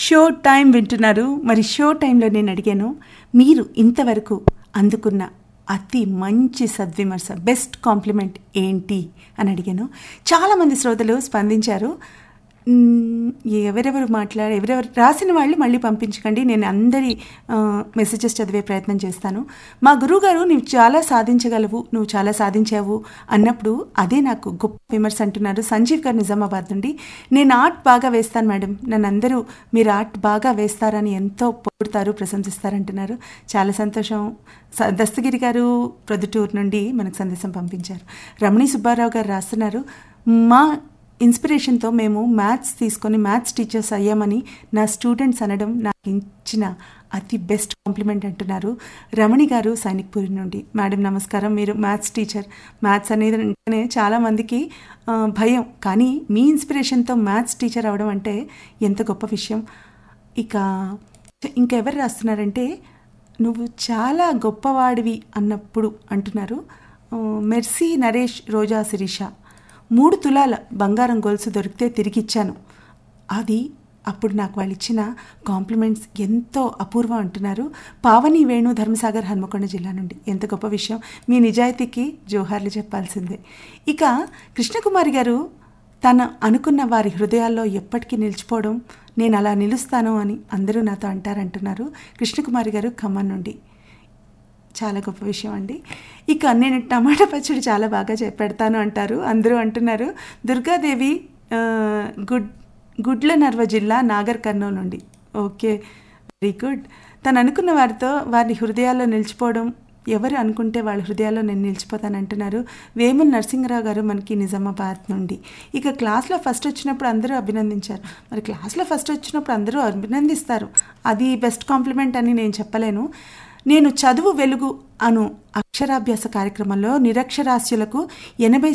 show time వింటున్నారు మరి show టైంలో నేను అడిగాను మీరు ఇంతవరకు అందుకున్న అతి మంచి సద్విమర్శ బెస్ట్ కాంప్లిమెంట్ ఏంటి అని అడిగాను చాలామంది శ్రోతలు స్పందించారు మ్మ్, ఎవరెవరు మాట్లాడ ఎవరెవరు రాసిన వాళ్ళు మళ్ళీ పంపించకండి నేను అందరి ఆ, మెసేజెస్ చదివే ప్రయత్నం చేస్తాను మా గురువుగారు నువ్వు చాలా సాధించగలవు నువ్వు చాలా సాధించావు అన్నప్పుడు అదే నాకు గొప్ప విమర్శ అంటున్నారు సంజీవ్ గారు నిజామాబాద్ నుండి నేను ఆర్ట్ బాగా వేస్తాను మేడం నన్ను అందరూ మీరు ఆర్ట్ బాగా వేస్తారని ఎంతో పొగుడతారు ప్రశంసిస్తారంటున్నారు చాలా సంతోషం స- దస్తగిరి గారు ప్రొద్దుటూరు నుండి మనకు సందేశం పంపించారు రమణి సుబ్బారావు గారు రాస్తున్నారు మా ఇన్స్పిరేషన్తో మేము మ్యాథ్స్ తీసుకొని మ్యాథ్స్ టీచర్స్ అయ్యామని నా స్టూడెంట్స్ అనడం నాకు ఇచ్చిన అతి బెస్ట్ కాంప్లిమెంట్ అంటున్నారు రమణి గారు సైనిక్పూరి నుండి మేడం నమస్కారం మీరు మ్యాథ్స్ టీచర్ మ్యాథ్స్ అనేది అంటేనే చాలామందికి ఆ, భయం కానీ మీ ఇన్స్పిరేషన్తో మ్యాథ్స్ టీచర్ అవడం అంటే ఎంత గొప్ప విషయం ఇక ఇంకెవరు రాస్తున్నారంటే నువ్వు చాలా గొప్పవాడివి అన్నప్పుడు అంటున్నారు ఆ, మెర్సీ నరేష్ రోజా శిరీష మూడు తులాల బంగారం గొలుసు దొరికితే తిరిగి ఇచ్చాను అది అప్పుడు నాకు వాళ్ళు ఇచ్చిన కాంప్లిమెంట్స్ ఎంతో అపూర్వం అంటున్నారు పావని వేణు ధర్మసాగర్ హన్మకొండ జిల్లా నుండి ఎంత గొప్ప విషయం మీ నిజాయితీకి జోహార్లు చెప్పాల్సిందే ఇక కృష్ణకుమారి గారు తను అనుకున్న వారి హృదయాల్లో ఎప్పటికీ నిలిచిపోవడం నేను అలా నిలుస్తాను అని అందరూ నాతో అంటారంటున్నారు కృష్ణకుమారి గారు ఖమ్మం నుండి చాలా గొప్ప విషయం అండి ఇక నేను టమాటా పచ్చడి చాలా బాగా చే- పెడతాను అంటారు అందరూ అంటున్నారు దుర్గాదేవి ఆ, గుడ్ గుడ్ల నర్వ జిల్లా నాగర్ కర్నూలు నుండి ఓకే వెరీ గుడ్ తను అనుకున్న వారితో వారి హృదయాల్లో నిలిచిపోవడం ఎవరు అనుకుంటే వాళ్ళ హృదయాల్లో నేను నిలిచిపోతాను అంటున్నారు వేముల నరసింహరావు గారు మనకి నిజామాబాద్ నుండి ఇక క్లాస్లో ఫస్ట్ వచ్చినప్పుడు అందరూ అభినందించారు మరి క్లాస్లో ఫస్ట్ వచ్చినప్పుడు అందరూ అభినందిస్తారు అది బెస్ట్ కాంప్లిమెంట్ అని నేను చెప్పలేను నేను చదువు వెలుగు అను అక్షరాభ్యాస కార్యక్రమంలో నిరక్షరాస్యులకు ఎనభై